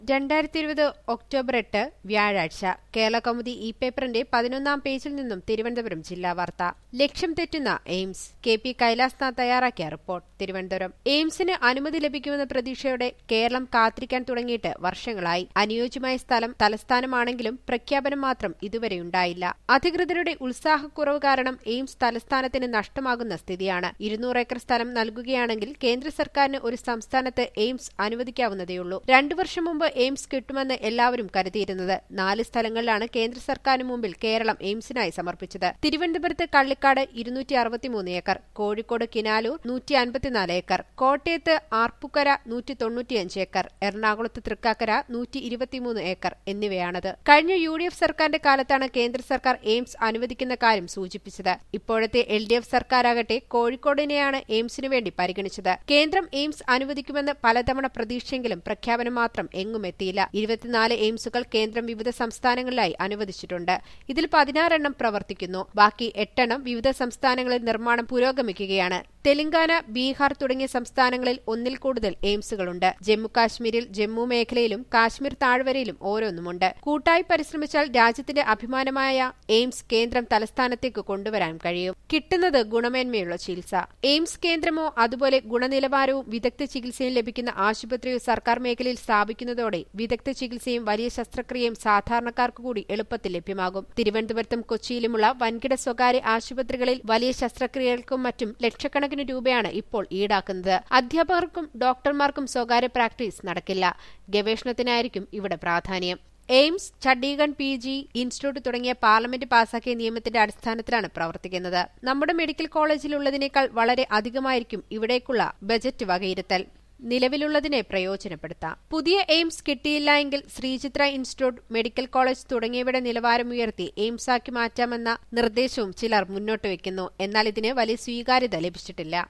രണ്ടായിരത്തി ഇരുപത് ഒക്ടോബർ എട്ട് വ്യാഴാഴ്ച കേരള കൗമുദി ഇ പേപ്പറിന്റെ പതിനൊന്നാം പേജിൽ നിന്നും തിരുവനന്തപുരം ജില്ലാ വാർത്ത ലക്ഷ്യം തെറ്റുന്ന എയിംസ് കെ പി കൈലാസ്നാഥ് തയ്യാറാക്കിയ റിപ്പോർട്ട് തിരുവനന്തപുരം എയിംസിന് അനുമതി ലഭിക്കുമെന്ന പ്രതീക്ഷയോടെ കേരളം കാത്തിരിക്കാൻ തുടങ്ങിയിട്ട് വർഷങ്ങളായി അനുയോജ്യമായ സ്ഥലം തലസ്ഥാനമാണെങ്കിലും പ്രഖ്യാപനം മാത്രം ഇതുവരെയുണ്ടായില്ല അധികൃതരുടെ ഉത്സാഹക്കുറവ് കാരണം എയിംസ് തലസ്ഥാനത്തിന് നഷ്ടമാകുന്ന സ്ഥിതിയാണ് ഇരുന്നൂറ് ഏക്കർ സ്ഥലം നൽകുകയാണെങ്കിൽ കേന്ദ്ര സർക്കാരിന് ഒരു സംസ്ഥാനത്ത് എയിംസ് അനുവദിക്കാവുന്നതേയുള്ളൂ രണ്ടു വർഷം മുമ്പ് എയിംസ് കിട്ടുമെന്ന് എല്ലാവരും കരുതിയിരുന്നത് നാല് സ്ഥലങ്ങളിലാണ് കേന്ദ്ര സർക്കാരിന് മുമ്പിൽ കേരളം എയിംസിനായി സമർപ്പിച്ചത് തിരുവനന്തപുരത്ത് കള്ളിക്കാട് ഇരുന്നൂറ്റി അറുപത്തിമൂന്ന് ഏക്കർ കോഴിക്കോട് കിനാലൂർ നൂറ്റി അൻപത്തിനാല് ഏക്കർ കോട്ടയത്ത് ആർപ്പുക്കര നൂറ്റി തൊണ്ണൂറ്റിയഞ്ച് ഏക്കർ എറണാകുളത്ത് തൃക്കാക്കര നൂറ്റി ഇരുപത്തിമൂന്ന് ഏക്കർ എന്നിവയാണത് കഴിഞ്ഞ യു ഡി എഫ് സർക്കാരിന്റെ കാലത്താണ് കേന്ദ്ര സർക്കാർ എയിംസ് അനുവദിക്കുന്ന കാര്യം സൂചിപ്പിച്ചത് ഇപ്പോഴത്തെ എൽ ഡി എഫ് സർക്കാരാകട്ടെ കോഴിക്കോടിനെയാണ് എയിംസിനു വേണ്ടി പരിഗണിച്ചത് കേന്ദ്രം എയിംസ് അനുവദിക്കുമെന്ന് പലതവണ പ്രതീക്ഷയെങ്കിലും പ്രഖ്യാപനം മാത്രം എങ്ങും എത്തിയില്ല ഇരുപത്തിനാല് എയിംസുകൾ കേന്ദ്രം വിവിധ സംസ്ഥാനങ്ങളിലായി അനുവദിച്ചിട്ടുണ്ട് ഇതിൽ പതിനാറെണ്ണം പ്രവർത്തിക്കുന്നു ബാക്കി എട്ടെണ്ണം വിവിധ സംസ്ഥാനങ്ങളിൽ നിർമ്മാണം പുരോഗമിക്കുകയാണ് തെലങ്കാന ബീഹാർ തുടങ്ങിയ സംസ്ഥാനങ്ങളിൽ ഒന്നിൽ കൂടുതൽ എയിംസുകളുണ്ട് ജമ്മു കാശ്മീരിൽ ജമ്മു മേഖലയിലും കാശ്മീർ താഴ്വരയിലും ഓരോന്നുമുണ്ട് കൂട്ടായി പരിശ്രമിച്ചാൽ രാജ്യത്തിന്റെ അഭിമാനമായ എയിംസ് കേന്ദ്രം തലസ്ഥാനത്തേക്ക് കൊണ്ടുവരാൻ കഴിയും കിട്ടുന്നത് ഗുണമേന്മയുള്ള ചികിത്സ എയിംസ് കേന്ദ്രമോ അതുപോലെ ഗുണനിലവാരവും വിദഗ്ധ ചികിത്സയും ലഭിക്കുന്ന ആശുപത്രിയോ സർക്കാർ മേഖലയിൽ സ്ഥാപിക്കുന്നതോടെ വിദഗ്ധ ചികിത്സയും വലിയ ശസ്ത്രക്രിയയും സാധാരണക്കാർക്ക് കൂടി എളുപ്പത്തിൽ ലഭ്യമാകും തിരുവനന്തപുരത്തും കൊച്ചിയിലുമുള്ള വൻകിട സ്വകാര്യ ആശുപത്രികളിൽ വലിയ ശസ്ത്രക്രിയകൾക്കും മറ്റും ലക്ഷക്കണക്കിന് രൂപയാണ് ഇപ്പോൾ ഈടാക്കുന്നത് അധ്യാപകർക്കും ഡോക്ടർമാർക്കും സ്വകാര്യ പ്രാക്ടീസ് നടക്കില്ല ഗവേഷണത്തിനായിരിക്കും ഇവിടെ പ്രാധാന്യം AIIMS Chandigarh P G institute തുടങ്ങിയ പാർലമെന്റ് പാസാക്കിയ നിയമത്തിന്റെ അടിസ്ഥാനത്തിലാണ് പ്രവർത്തിക്കുന്നത് നമ്മുടെ മെഡിക്കൽ കോളേജിലുള്ളതിനേക്കാൾ വളരെ അധികമായിരിക്കും ഇവിടേക്കുള്ള ബജറ്റ് വകയിരുത്തൽ നിലവിലുള്ളതിനെ പ്രയോജനപ്പെടുത്താം പുതിയ എയിംസ് കിട്ടിയില്ല എങ്കിൽ ശ്രീചിത്ര ഇൻസ്റ്റിറ്റ്യൂട്ട് മെഡിക്കൽ കോളേജ് തുടങ്ങിയവയുടെ നിലവാരമുയർത്തി എയിംസാക്കി മാറ്റാമെന്ന നിർദ്ദേശവും ചിലർ മുന്നോട്ട് വയ്ക്കുന്നു എന്നാൽ ഇതിന് വലിയ സ്വീകാര്യത ലഭിച്ചിട്ടില്ല